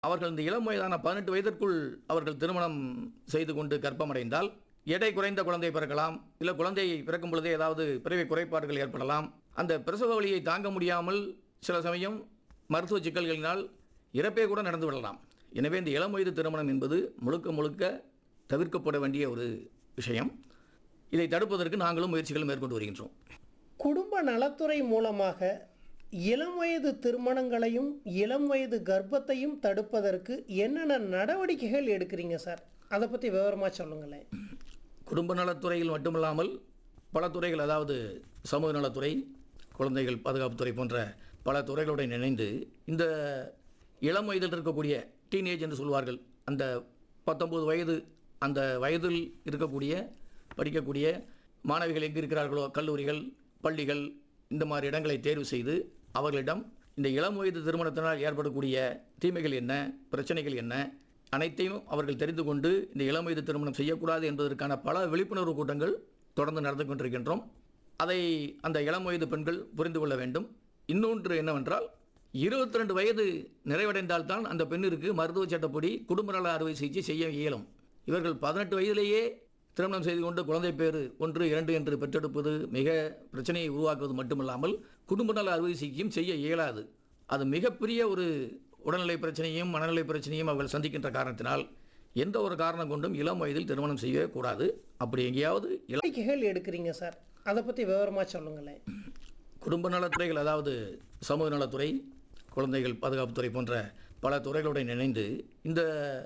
அவர்கள் இந்த இளம் வயதான பதினெட்டு வயதிற்குள் அவர்கள் திருமணம் செய்து கொண்டு கர்ப்பமடைந்தால் எடை குறைந்த குழந்தை பிறக்கலாம் இல்லை குழந்தை பிறக்கும் பொழுதே ஏதாவது பிறவி குறைபாடுகள் ஏற்படலாம் அந்த பிரசவ வலியை தாங்க முடியாமல் சில சமயம் மருத்துவ சிக்கல்களினால் இறப்பே கூட நடந்து விடலாம் எனவே இந்த இளம் வயது திருமணம் என்பது முழுக்க முழுக்க தவிர்க்கப்பட வேண்டிய ஒரு விஷயம் இதை தடுப்பதற்கு நாங்களும் முயற்சிகள் மேற்கொண்டு வருகின்றோம் குடும்ப நலத்துறை மூலமாக இளம் வயது திருமணங்களையும் இளம் வயது கர்ப்பத்தையும் தடுப்பதற்கு என்னென்ன நடவடிக்கைகள் எடுக்கிறீங்க சார் அதை பற்றி விவரமாக சொல்லுங்களேன் குடும்ப நலத்துறையில் மட்டுமல்லாமல் பல துறைகள் அதாவது சமூக நலத்துறை குழந்தைகள் பாதுகாப்புத்துறை போன்ற பல துறைகளுடன் இணைந்து இந்த இளம் வயதில் இருக்கக்கூடிய டீனேஜ் என்று சொல்வார்கள் அந்த பத்தொன்பது வயது அந்த வயதில் இருக்கக்கூடிய படிக்கக்கூடிய மாணவிகள் எங்கு இருக்கிறார்களோ கல்லூரிகள் பள்ளிகள் இந்த மாதிரி இடங்களை தேர்வு செய்து அவர்களிடம் இந்த இளம் வயது திருமணத்தினால் ஏற்படக்கூடிய தீமைகள் என்ன பிரச்சனைகள் என்ன அனைத்தையும் அவர்கள் தெரிந்து கொண்டு இந்த இளம் வயது திருமணம் செய்யக்கூடாது என்பதற்கான பல விழிப்புணர்வு கூட்டங்கள் தொடர்ந்து நடந்து கொண்டிருக்கின்றோம் அதை அந்த இளம் வயது பெண்கள் புரிந்து கொள்ள வேண்டும் இன்னொன்று என்னவென்றால் இருபத்தி ரெண்டு வயது நிறைவடைந்தால்தான் அந்த பெண்ணிற்கு மருத்துவ சட்டப்படி குடும்ப நல அறுவை சிகிச்சை செய்ய இயலும் இவர்கள் பதினெட்டு வயதிலேயே திருமணம் செய்து கொண்டு குழந்தை பேறு ஒன்று இரண்டு என்று பெற்றெடுப்பது மிக பிரச்சனையை உருவாக்குவது மட்டுமல்லாமல் குடும்ப நல அறுவை சிகிச்சையும் செய்ய இயலாது அது மிகப்பெரிய ஒரு உடல்நிலை பிரச்சனையும் மனநிலை பிரச்சனையும் அவர்கள் சந்திக்கின்ற காரணத்தினால் எந்த ஒரு காரணம் கொண்டும் இளம் வயதில் திருமணம் செய்யக்கூடாது அப்படி எங்கேயாவது இளம் நடவடிக்கைகள் எடுக்கிறீங்க சார் அதை பற்றி விவரமாக சொல்லுங்களேன் குடும்ப நலத்துறைகள் அதாவது சமூக நலத்துறை குழந்தைகள் பாதுகாப்புத்துறை போன்ற பல துறைகளுடன் இணைந்து இந்த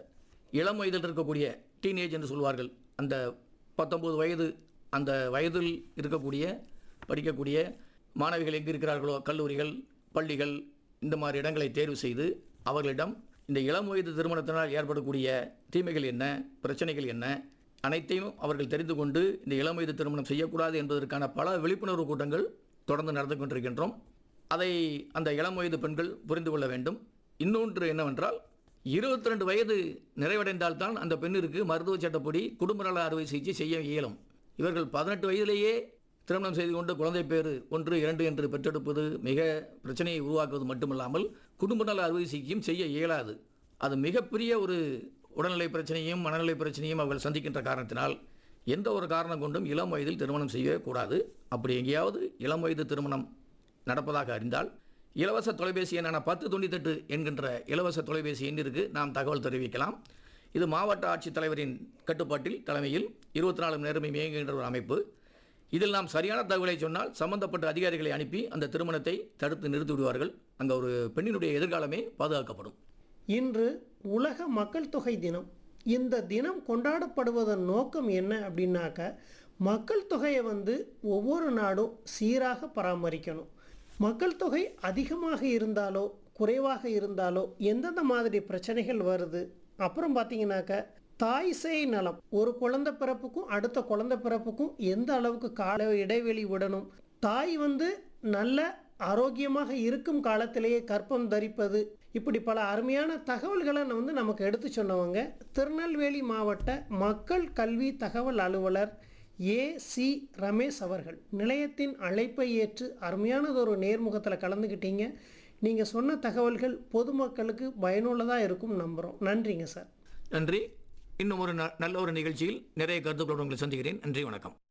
இளம் வயதில் இருக்கக்கூடிய டீனேஜ் என்று சொல்வார்கள் அந்த பத்தொன்பது வயது அந்த வயதில் இருக்கக்கூடிய படிக்கக்கூடிய மாணவிகள் எங்கு இருக்கிறார்களோ கல்லூரிகள் பள்ளிகள் இந்த மாதிரி இடங்களை தேர்வு செய்து அவர்களிடம் இந்த இளம் வயது திருமணத்தினால் ஏற்படக்கூடிய தீமைகள் என்ன பிரச்சனைகள் என்ன அனைத்தையும் அவர்கள் தெரிந்து கொண்டு இந்த இளம் வயது திருமணம் செய்யக்கூடாது என்பதற்கான பல விழிப்புணர்வு கூட்டங்கள் தொடர்ந்து நடந்து கொண்டிருக்கின்றோம் அதை அந்த இளம் வயது பெண்கள் புரிந்து கொள்ள வேண்டும் இன்னொன்று என்னவென்றால் இருபத்தி ரெண்டு வயது நிறைவடைந்தால்தான் அந்த பெண்ணிற்கு மருத்துவ சட்டப்படி குடும்ப நல அறுவை சிகிச்சை செய்ய இயலும் இவர்கள் பதினெட்டு வயதிலேயே திருமணம் செய்து கொண்டு குழந்தை பேறு ஒன்று இரண்டு என்று பெற்றெடுப்பது மிக பிரச்சனையை உருவாக்குவது மட்டுமல்லாமல் குடும்ப நல அறுவை சிகிச்சையும் செய்ய இயலாது அது மிகப்பெரிய ஒரு உடல்நிலை பிரச்சனையும் மனநிலை பிரச்சனையும் அவர்கள் சந்திக்கின்ற காரணத்தினால் எந்த ஒரு காரணம் கொண்டும் இளம் வயதில் திருமணம் செய்யக்கூடாது அப்படி எங்கேயாவது இளம் வயது திருமணம் நடப்பதாக அறிந்தால் இலவச தொலைபேசி எண்ணான பத்து தொண்ணூத்தெட்டு என்கின்ற இலவச தொலைபேசி எண்ணிற்கு நாம் தகவல் தெரிவிக்கலாம் இது மாவட்ட ஆட்சித்தலைவரின் கட்டுப்பாட்டில் தலைமையில் இருபத்தி நாலு மணி நேரமும் இயங்குகின்ற ஒரு அமைப்பு இதில் நாம் சரியான தகவலை சொன்னால் சம்பந்தப்பட்ட அதிகாரிகளை அனுப்பி அந்த திருமணத்தை தடுத்து நிறுத்தி விடுவார்கள் அங்கே ஒரு பெண்ணினுடைய எதிர்காலமே பாதுகாக்கப்படும் இன்று உலக மக்கள் தொகை தினம் இந்த தினம் கொண்டாடப்படுவதன் நோக்கம் என்ன அப்படின்னாக்க மக்கள் தொகையை வந்து ஒவ்வொரு நாடும் சீராக பராமரிக்கணும் மக்கள் தொகை அதிகமாக இருந்தாலோ குறைவாக இருந்தாலோ எந்தெந்த மாதிரி பிரச்சனைகள் வருது அப்புறம் பார்த்தீங்கன்னாக்க தாய் சேய் நலம் ஒரு குழந்தை பிறப்புக்கும் அடுத்த குழந்தை பிறப்புக்கும் எந்த அளவுக்கு கால இடைவெளி விடணும் தாய் வந்து நல்ல ஆரோக்கியமாக இருக்கும் காலத்திலேயே கற்பம் தரிப்பது இப்படி பல அருமையான தகவல்களை நான் வந்து நமக்கு எடுத்து சொன்னவங்க திருநெல்வேலி மாவட்ட மக்கள் கல்வி தகவல் அலுவலர் ஏ சி ரமேஷ் அவர்கள் நிலையத்தின் அழைப்பை ஏற்று அருமையானதொரு நேர்முகத்தில் கலந்துக்கிட்டீங்க நீங்கள் சொன்ன தகவல்கள் பொதுமக்களுக்கு பயனுள்ளதாக இருக்கும் நம்புகிறோம் நன்றிங்க சார் நன்றி இன்னும் ஒரு ந- நல்ல ஒரு நிகழ்ச்சியில் நிறைய கருத்துக்களுடன் உங்களை சந்திக்கிறேன் நன்றி வணக்கம்